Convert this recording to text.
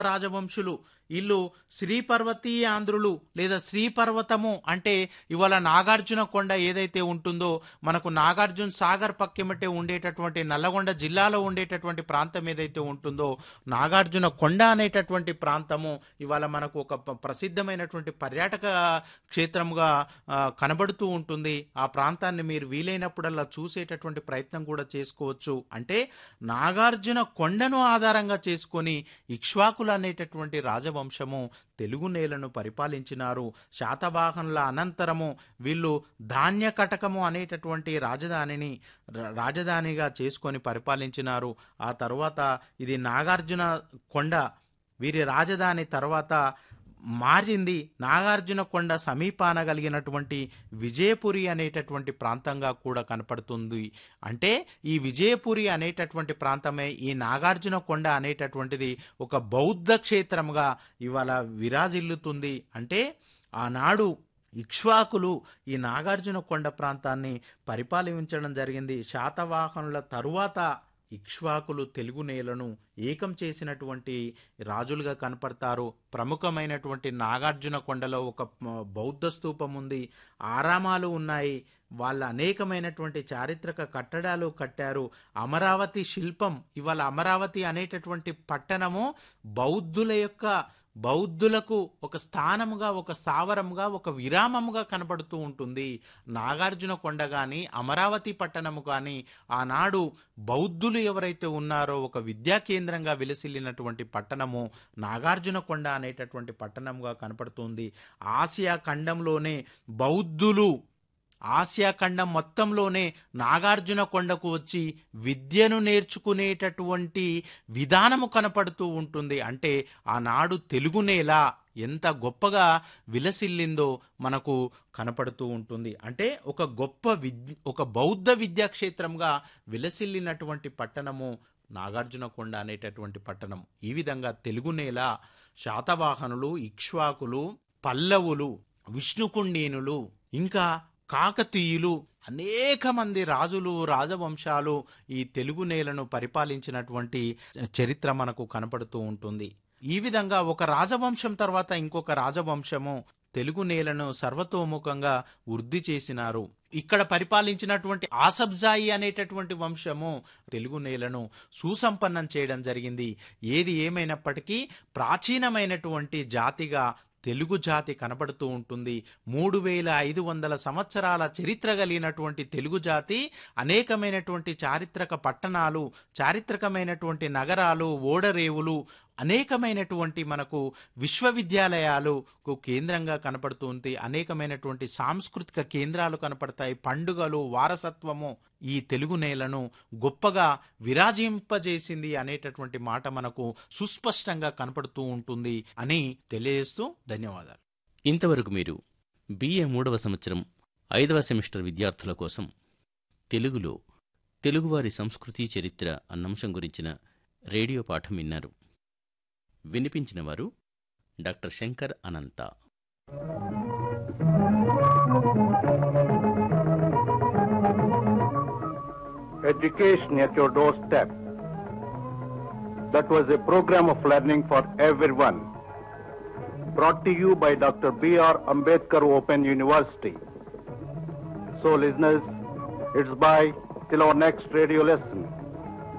రాజవంశులు ఇల్లు శ్రీపర్వతీ ఆంధ్రులు లేదా శ్రీపర్వతము అంటే ఇవాళ నాగార్జున కొండ ఏదైతే ఉంటుందో మనకు నాగార్జున సాగర్ పక్కెమటే ఉండేటటువంటి నల్లగొండ జిల్లాలో ఉండేటటువంటి ప్రాంతం ఏదైతే ఉంటుందో నాగార్జున కొండ అనేటటువంటి ప్రాంతము ఇవాళ మనకు ఒక ప- ప్రసిద్ధమైనటువంటి పర్యాటక క్షేత్రంగా ఆ, కనబడుతూ ఉంటుంది ఆ ప్రాంతాన్ని మీరు వీలైనప్పుడల్లా చూసేటటువంటి ప్రయత్నం కూడా చేసుకోవచ్చు అంటే నాగార్జున కొండను ఆధారంగా చేసుకొని ఇక్ష్వాకులు అనేటటువంటి రాజవంశము తెలుగు నేలను పరిపాలించినారు శాతవాహనుల అనంతరము వీళ్ళు ధాన్య కటకము అనేటటువంటి రాజధానిని ర- రాజధానిగా చేసుకొని పరిపాలించినారు ఆ తర్వాత ఇది నాగార్జున కొండ వీరి రాజధాని తర్వాత మారింది నాగార్జున కొండ సమీపాన కలిగినటువంటి విజయపురి అనేటటువంటి ప్రాంతంగా కూడా కనపడుతుంది అంటే ఈ విజయపురి అనేటటువంటి ప్రాంతమే ఈ నాగార్జున కొండ అనేటటువంటిది ఒక బౌద్ధ క్షేత్రంగా ఇవాళ విరాజిల్లుతుంది అంటే ఆనాడు ఇక్ష్వాకులు ఈ నాగార్జున కొండ ప్రాంతాన్ని పరిపాలించడం జరిగింది శాతవాహనుల తరువాత ఇక్ష్వాకులు తెలుగు నేలను ఏకం చేసినటువంటి రాజులుగా కనపడతారు ప్రముఖమైనటువంటి నాగార్జున కొండలో ఒక మ, బౌద్ధ స్తూపం ఉంది ఆరామాలు ఉన్నాయి వాళ్ళ అనేకమైనటువంటి చారిత్రక కట్టడాలు కట్టారు అమరావతి శిల్పం ఇవాళ అమరావతి అనేటటువంటి పట్టణము బౌద్ధుల యొక్క బౌద్ధులకు ఒక స్థానముగా ఒక స్థావరముగా ఒక విరామముగా కనబడుతూ ఉంటుంది నాగార్జున కొండ కానీ అమరావతి పట్టణము కానీ ఆనాడు బౌద్ధులు ఎవరైతే ఉన్నారో ఒక విద్యా కేంద్రంగా విలసిల్లినటువంటి పట్టణము నాగార్జున కొండ అనేటటువంటి పట్టణంగా కనపడుతుంది ఆసియా ఖండంలోనే బౌద్ధులు ఆసియా ఖండం మొత్తంలోనే నాగార్జున కొండకు వచ్చి విద్యను నేర్చుకునేటటువంటి విధానము కనపడుతూ ఉంటుంది అంటే ఆనాడు తెలుగు నేల ఎంత గొప్పగా విలసిల్లిందో మనకు కనపడుతూ ఉంటుంది అంటే ఒక గొప్ప విద్ ఒక బౌద్ధ విద్యాక్షేత్రంగా విలసిల్లినటువంటి పట్టణము నాగార్జున కొండ అనేటటువంటి పట్టణం ఈ విధంగా తెలుగు నేల శాతవాహనులు ఇక్ష్వాకులు పల్లవులు విష్ణుకుండీనులు ఇంకా కాకతీయులు అనేక మంది రాజులు రాజవంశాలు ఈ తెలుగు నేలను పరిపాలించినటువంటి చరిత్ర మనకు కనపడుతూ ఉంటుంది ఈ విధంగా ఒక రాజవంశం తర్వాత ఇంకొక రాజవంశము తెలుగు నేలను సర్వతోముఖంగా వృద్ధి చేసినారు ఇక్కడ పరిపాలించినటువంటి ఆసబ్జాయి అనేటటువంటి వంశము తెలుగు నేలను సుసంపన్నం చేయడం జరిగింది ఏది ఏమైనప్పటికీ ప్రాచీనమైనటువంటి జాతిగా తెలుగు జాతి కనబడుతూ ఉంటుంది మూడు వేల ఐదు వందల సంవత్సరాల చరిత్ర కలిగినటువంటి తెలుగు జాతి అనేకమైనటువంటి చారిత్రక పట్టణాలు చారిత్రకమైనటువంటి నగరాలు ఓడరేవులు అనేకమైనటువంటి మనకు విశ్వవిద్యాలయాలకు కేంద్రంగా కనపడుతుంది అనేకమైనటువంటి సాంస్కృతిక కేంద్రాలు కనపడతాయి పండుగలు వారసత్వము ఈ తెలుగు నేలను గొప్పగా విరాజింపజేసింది అనేటటువంటి మాట మనకు సుస్పష్టంగా కనపడుతూ ఉంటుంది అని తెలియజేస్తూ ధన్యవాదాలు ఇంతవరకు మీరు బిఏ మూడవ సంవత్సరం ఐదవ సెమిస్టర్ విద్యార్థుల కోసం తెలుగులో తెలుగువారి సంస్కృతి చరిత్ర అన్నంశం గురించిన రేడియో పాఠం విన్నారు వినిపించిన వారు doctor Shankar Anantha Education at your doorstep. That was a program of learning for everyone. Brought to you by Dr. B.R. Ambedkar Open University. So, listeners, it's bye till our next radio lesson.